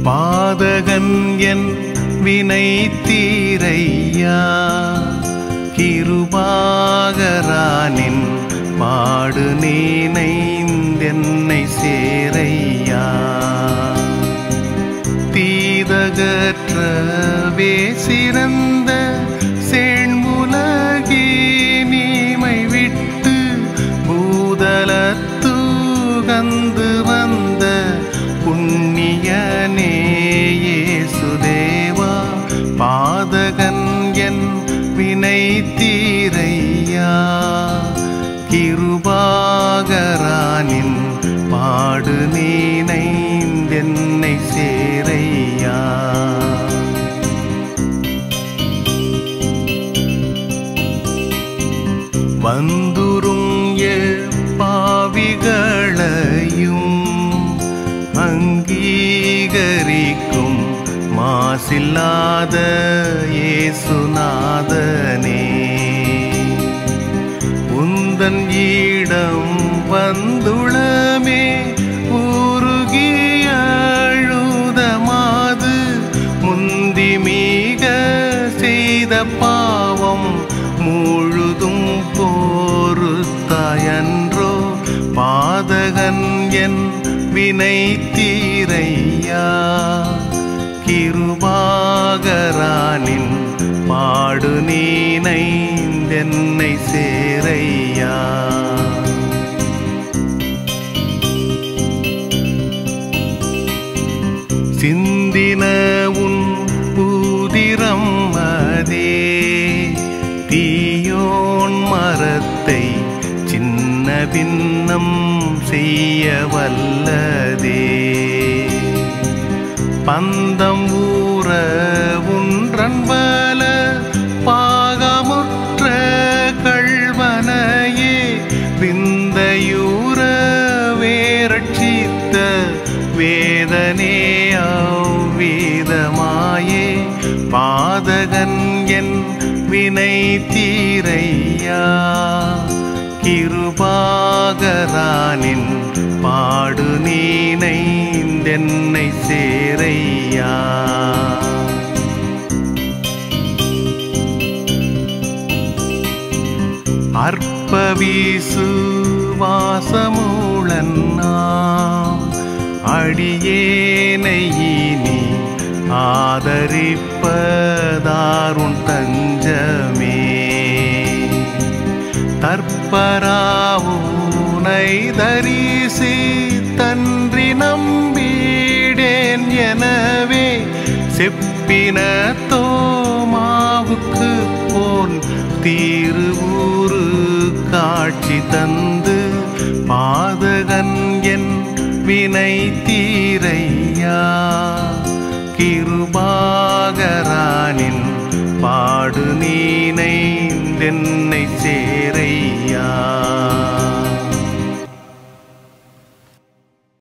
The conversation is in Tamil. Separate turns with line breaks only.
பாதகன் என் வினை தீரையா கிருபாகரானின் பாடு நீனைந்தென்னை சேரையா தீதகற்றவே சிறந்த செண்முலகி நீமை விட்டு பூதலத்துகந்து வந்த புண்ணியனே இயேசுதேவா பாதகன் என் வினை தீரையா கிருபாகரானின் பாடு நீனைந்தென்னை சேரையா வந்துரும் பாவிகளையும் அங்கீகரிக்கும் மாசில்லாத இயேசுநாதனே உந்தன் ஈடம் வந்துளமே உருகி அழுதமாது முந்தி மிக செய்த பாவம் முழுதும் பொறுத்தாயன்றோ பாதகன் என் வினை தீரையா கிருபாகரானின் பாடு நீனைந்தென்னை சேரையா சிந்தின உன் பூதிரம் அதே தீயோன் மரத்தை சின்ன பின்னம் செய்ய வல்லதே பந்தம் ஊற உன்றன்பல பாகமுற்ற கள்வனையே விந்தையூற வேரட்சித்த வேதனே அவ்விதமாயே பாதகன் என் வினை தீரையா கிருபாகரானின் பாடு நீனைந்தென்னை சேரையா அற்பவீசு வாசமூழன்னாம் அடியேனை இனி ஆதரிப்பதாருண் தஞ்சமே தற்பராவுனை தரிசி தன்றி நம்பிடேன் எனவே செப்பின தோமாவுக்கு போன் தீருவூரு காட்சி தந்து பாதகன் என் வினை தீரையா கிருபாகரானின் பாடு நீனைந்தென்னை சேரையா